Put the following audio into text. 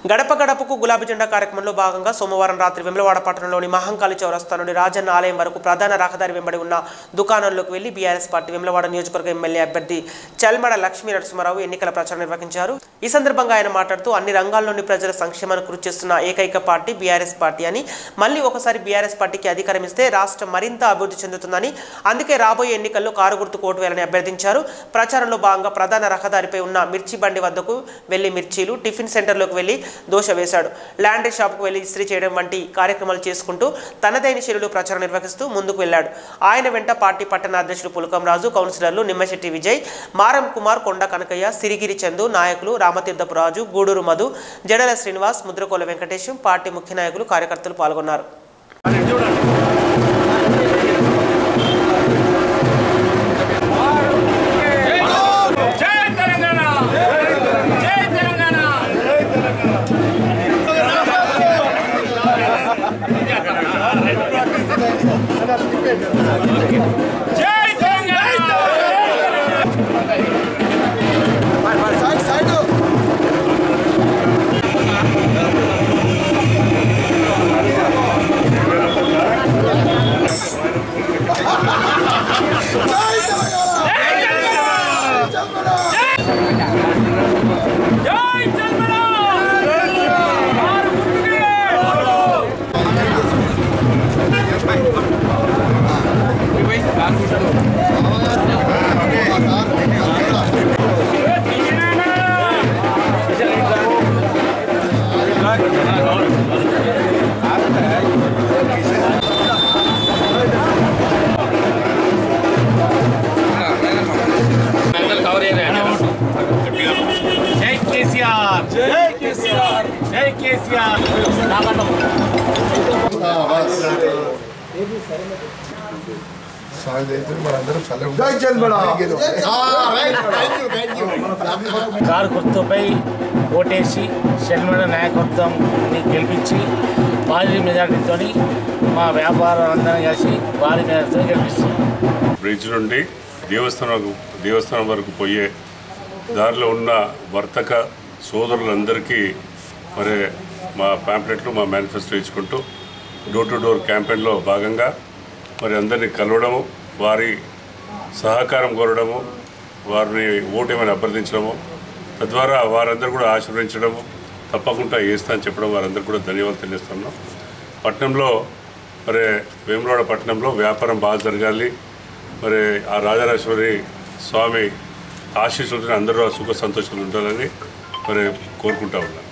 గడప గడపకు గులాబీ జెండా కార్యక్రమంలో భాగంగా సోమవారం రాత్రి వెమ్లవాడ పట్టణంలోని మహంకాళి చౌరస్తా నుండి రాజన్న ఆలయం వరకు ప్రధాన రహదారి వెంబడి ఉన్న దుకాణంలోకి వెళ్లి బీఆర్ఎస్ పార్టీ వెమ్లవాడ నియోజకవర్గ ఎమ్మెల్యే అభ్యర్థి చల్మడ లక్ష్మీ నరసింహారావు ఎన్నికల ప్రచారం నిర్వహించారు ఈ సందర్భంగా ఆయన మాట్లాడుతూ అన్ని రంగాల్లోని ప్రజల సంక్షేమాన్ని కృషి చేస్తున్న ఏకైక పార్టీ బీఆర్ఎస్ పార్టీ అని మళ్ళీ ఒకసారి బీఆర్ఎస్ పార్టీకి అధికారం ఇస్తే రాష్ట్రం మరింత అభివృద్ధి చెందుతుందని అందుకే రాబోయే ఎన్నికల్లో కారు గుర్తు కోటు వేయాలని అభ్యర్థించారు ప్రచారంలో భాగంగా ప్రధాన రహదారిపై ఉన్న మిర్చి బండి వద్దకు వెళ్లి మిర్చీలు టిఫిన్ సెంటర్లోకి వెళ్లి దోశ వేశాడు ల్యాండ్రీ షాప్కు వెళ్లి ఇస్త్రీ చేయడం వంటి కార్యక్రమాలు చేసుకుంటూ తనదైన శైలిలో ప్రచారం నిర్వహిస్తూ ముందుకు వెళ్లాడు ఆయన వెంట పార్టీ పట్టణ అధ్యక్షుడు పులకం రాజు కౌన్సిలర్లు నిమ్మశెట్టి విజయ్ మారం కుమార్ కొండ కనకయ్య సిరిగిరి చందు నాయకులు రామతీర్థపు రాజు గూడూరు మధు జడల శ్రీనివాస్ ముద్రకోల వెంకటేశం పార్టీ ముఖ్య నాయకులు కార్యకర్తలు పాల్గొన్నారు జై తెలంగాణ జై తెలంగాణ జై తెలంగాణ జై తెలంగాణ ఆరు గుర్తుకే జై కేసీఆర్ జై కేసీఆర్ జై కేసీఆర్ కారు గుర్తుపై ఓటేసి షర్మిల నాయకత్వాన్ని గెలిపించి భారీ మెజార్టీతో మా వ్యాపారం అందరం కలిసి భారీ మెజార్టీతో గెలిపిస్తాం బ్రిడ్జ్ నుండి దేవస్థానం దేవస్థానం వరకు పోయే దారిలో ఉన్న వర్తక సోదరులందరికీ మరి మా ప్యాంప్లెట్లు మా మేనిఫెస్టో ఇచ్చుకుంటూ డోర్ టు డోర్ క్యాంపెయిన్లో భాగంగా మరి అందరినీ కలవడము వారి సహకారం కోరడము వారిని ఓటేమని అభ్యర్థించడము తద్వారా వారందరూ కూడా ఆశీర్వదించడము తప్పకుండా వేస్తా అని చెప్పడం వారందరూ కూడా ధన్యవాదాలు తెలియస్తున్నాం పట్టణంలో మరి వేములవాడ పట్టణంలో వ్యాపారం బాగా జరగాలి మరి ఆ రాజరాజేశ్వరి స్వామి ఆశీస్సులతో అందరూ సుఖ సంతోషాలు ఉండాలని మరి కోరుకుంటా ఉన్నాను